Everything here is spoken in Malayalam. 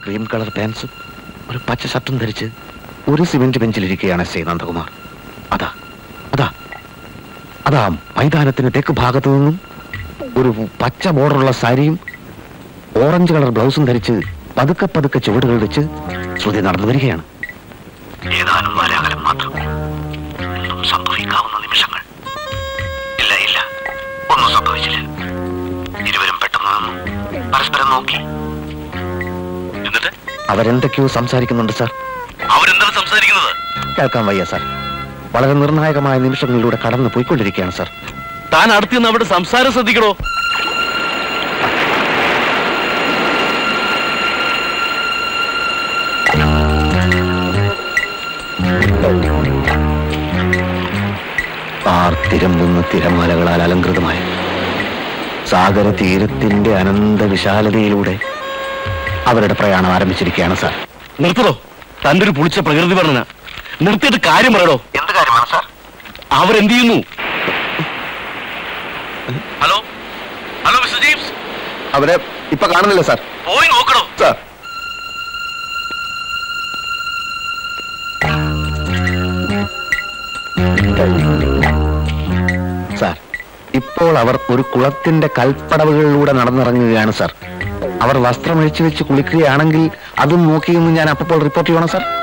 ക്രീം കളർ പാൻസും ഒരു പച്ച ഷർട്ടും ധരിച്ച് ഒരു സിമെന്റ് ബെഞ്ചിലിരിക്കുകയാണ് ശ്രീ നന്ദകുമാർ അതാ അതാ അതാ മൈതാനത്തിന് തെക്ക് ഭാഗത്തു നിന്നും ഒരു പച്ച ബോർഡറുള്ള സാരിയും ഓറഞ്ച് കളർ ബ്ലൗസും ധരിച്ച് പതുക്കെ പതുക്കെ ചുവടുകൾ വെച്ച് ശ്രുതി നടന്നു വരികയാണ് ഏതാനും നാലാകലം മാത്രം ഒന്നും സംഭവിക്കാവുന്ന നിമിഷങ്ങൾ ഇല്ല ഇല്ല ഒന്നും സംഭവിച്ചില്ല ഇരുവരും പെട്ടെന്ന് നിന്നു പരസ്പരം നോക്കി എന്നിട്ട് അവരെന്തൊക്കെയോ സംസാരിക്കുന്നുണ്ട് സാർ അവരെന്താണ് സംസാരിക്കുന്നത് കേൾക്കാൻ വയ്യ സാർ വളരെ നിർണായകമായ നിമിഷങ്ങളിലൂടെ കടന്നു പോയിക്കൊണ്ടിരിക്കുകയാണ് സാർ താൻ അടുത്ത് നിന്ന് അവരുടെ സംസാരം ശ്രദ്ധിക്കണോ ആർത്തിരമ്പുന്ന തിരമാലകളാൽ അലങ്കൃതമായ സാഗര തീരത്തിന്റെ അനന്ത വിശാലതയിലൂടെ അവരുടെ പ്രയാണം ആരംഭിച്ചിരിക്കുകയാണ് സാർ നിർത്തടോ തന്റെ ഒരു പുളിച്ച പ്രകൃതി വർണ്ണന നിർത്തിയിട്ട് കാര്യം പറയടോ എന്ത് കാര്യമാണ് സാർ അവരെന്ത് ചെയ്യുന്നു ഹലോ ഹലോ മിസ്റ്റർ ജെയിംസ് അവരെ ഇപ്പൊ കാണുന്നില്ല സാർ പോയി നോക്കണോ സാർ സാർ ഇപ്പോൾ അവർ ഒരു കുളത്തിന്റെ കൽപ്പടവുകളിലൂടെ നടന്നിറങ്ങുകയാണ് സാർ അവർ വസ്ത്രമഴിച്ചു വെച്ച് കുളിക്കുകയാണെങ്കിൽ അതും നോക്കിയെന്ന് ഞാൻ അപ്പോൾ റിപ്പോർട്ട് ചെയ്യണം സാർ